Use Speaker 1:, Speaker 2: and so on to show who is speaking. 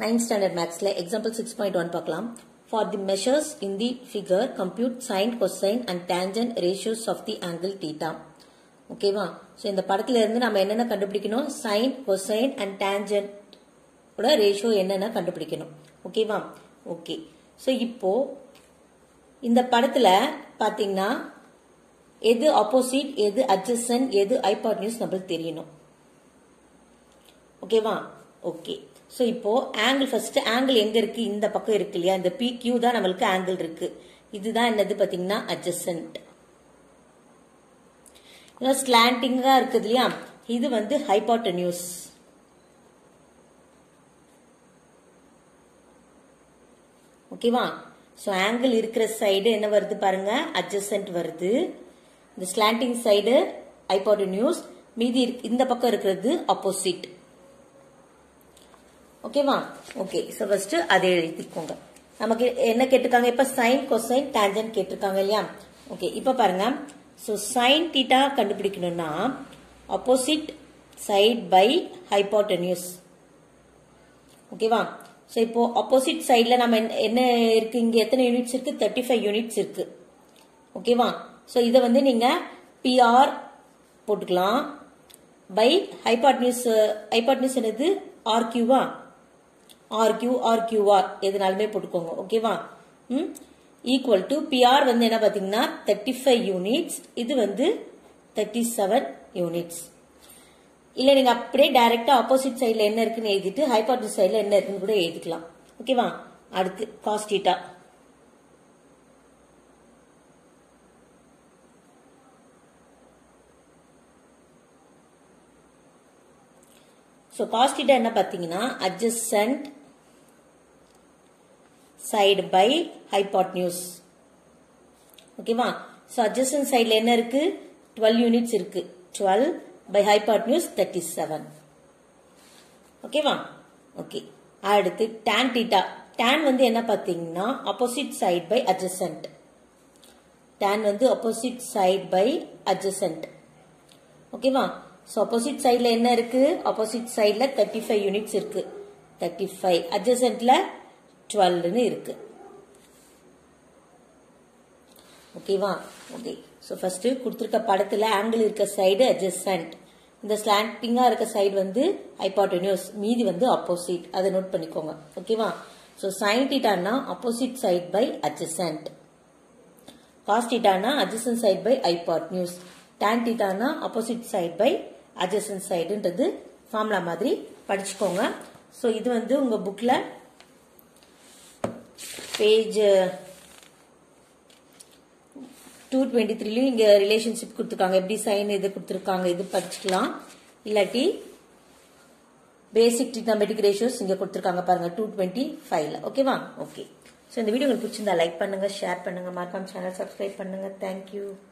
Speaker 1: ninth standard மேக்ஸ்ல example six point one பார்க்கலாம் for the measures in the figure compute sine cosine and tangent ratios of the angle theta ஓகேவா so இந்த படத்துல இருந்து நம்ம என்னென்ன கண்டுபிடிக்கணும் sine cosine and tangent ratio என்னென்ன கண்டுபிடிக்கணும் ஓகேவா ஓகே ஸோ இப்போ இந்த படத்துல பாத்தீங்கன்னா எது ஆப்போசிட் எது அட்ஜசன் எது ஐபாட்னியூஸ் நம்மளுக்கு தெரியணும் ஓகேவா ஓகே ஸோ இப்போ ஆங்கிள் ஃபர்ஸ்ட் ஆங்கிள் எங்க இருக்கு இந்த பக்கம் இருக்கு இல்லையா இந்த பி கியூ தான் நம்மளுக்கு ஆங்கிள் இருக்கு இதுதான் என்னது பாத்தீங்கன்னா அட்ஜசன்ட் ஸ்லாண்டிங்கா இருக்குது இல்லையா இது வந்து ஹைபாட்டனியூஸ் ஓகேவா ஸோ ஆங்கிள் இருக்கிற சைடு என்ன வருது பாருங்க அட்ஜசன்ட் வருது இந்த ஸ்லாண்டிங் சைடு ஹைபாட்டனியூஸ் மீதி இந்த பக்கம் இருக்கிறது ஆப்போசிட் ஓகேவா ஓகே ஸோ ஃபர்ஸ்ட் அதை எழுதிக்கோங்க நமக்கு என்ன கேட்டிருக்காங்க இப்ப சைன் கொசைன் டேஞ்சன் கேட்டிருக்காங்க இல்லையா ஓகே இப்ப பாருங்க ஸோ சைன் தீட்டா கண்டுபிடிக்கணும்னா ஆப்போசிட் சைட் பை ஹைபாட்டனியூஸ் ஓகேவா ஸோ இப்போ ஆப்போசிட் சைடில் நம்ம என்ன இருக்கு இங்க எத்தனை யூனிட்ஸ் இருக்கு தேர்ட்டி ஃபைவ் யூனிட்ஸ் இருக்கு ஓகேவா ஸோ இதை வந்து நீங்க பிஆர் போட்டுக்கலாம் பை ஹைபாட்னியூஸ் ஹைபாட்னியூஸ் என்னது ஆர் கியூவா ஆர் கியூ ஆர் கியூஆர் எதுனாலுமே போட்டுக்கோங்க ஓகேவா ம் ஈக்குவல் டு பிஆர் வந்து என்ன பார்த்தீங்கன்னா தேர்ட்டி ஃபைவ் யூனிட்ஸ் இது வந்து தேர்ட்டி செவன் யூனிட்ஸ் இல்ல நீங்க அப்படியே டைரக்டா ஆப்போசிட் சைடுல என்ன இருக்குன்னு எழுதிட்டு ஹைபாட்டிஸ் சைடுல என்ன இருக்குன்னு கூட எழுதிக்கலாம் ஓகேவா அடுத்து காஸ்டீட்டா ஸோ காஸ்டீட்டா என்ன பார்த்தீங்கன்னா அட்ஜஸ்டன்ட் சைடு பை ஹைபாட்னியூஸ் ஓகேவா ஸோ அட்ஜஸ்டன்ட் சைடில் என்ன இருக்கு டுவெல் யூனிட்ஸ் இருக்கு twelve by hypotenuse thirty seven ஓகேவா ஓகே அடுத்து டேன் டீட்டா டேன் வந்து என்ன பார்த்தீங்கன்னா opposite side by adjacent tan வந்து ஆப்போசிட் சைட் பை அட்ஜசன்ட் ஓகேவா ஸோ ஆப்போசிட் சைடில் என்ன இருக்கு ஆப்போசிட் சைடில் தேர்ட்டி ஃபைவ் யூனிட்ஸ் இருக்கு தேர்ட்டி ஃபைவ் அட்ஜசன்ட்ல டுவெல்னு இருக்கு ஓகேவா ஓகே ஸோ ஃபர்ஸ்ட் கொடுத்துருக்க படத்துல ஆங்கிள் இருக்க சைடு அட்ஜஸ்டன்ட் இந்த ஸ்லாண்டிங்கா இருக்க சைடு வந்து ஹைபாட்டனியூஸ் மீதி வந்து ஆப்போசிட் அதை நோட் பண்ணிக்கோங்க ஓகேவா ஸோ சைன் டீட்டானா opposite side by adjacent cos டீட்டானா adjacent side by hypotenuse tan டீட்டானா ஆப்போசிட் சைட் பை அட்ஜசன் சைடுன்றது ஃபார்முலா மாதிரி படிச்சுக்கோங்க ஸோ இது வந்து உங்க புக்ல பேஜ் டூ டுவெண்ட்டி த்ரீலையும் இங்கே ரிலேஷன்ஷிப் கொடுத்துருக்காங்க எப்படி சைன் இது கொடுத்துருக்காங்க இது படிச்சுக்கலாம் இல்லாட்டி பேசிக் ட்ரிக்னாமெட்ரிக் ரேஷியோஸ் இங்கே கொடுத்துருக்காங்க பாருங்க டூ டுவெண்ட்டி ஃபைவ்ல ஓகேவா ஓகே ஸோ இந்த வீடியோ உங்களுக்கு பிடிச்சிருந்தா லைக் பண்ணுங்க ஷேர் பண்ணுங்க மறக்காம சேனல் சப்ஸ்கிரைப் பண்ணுங்க தேங்க்யூ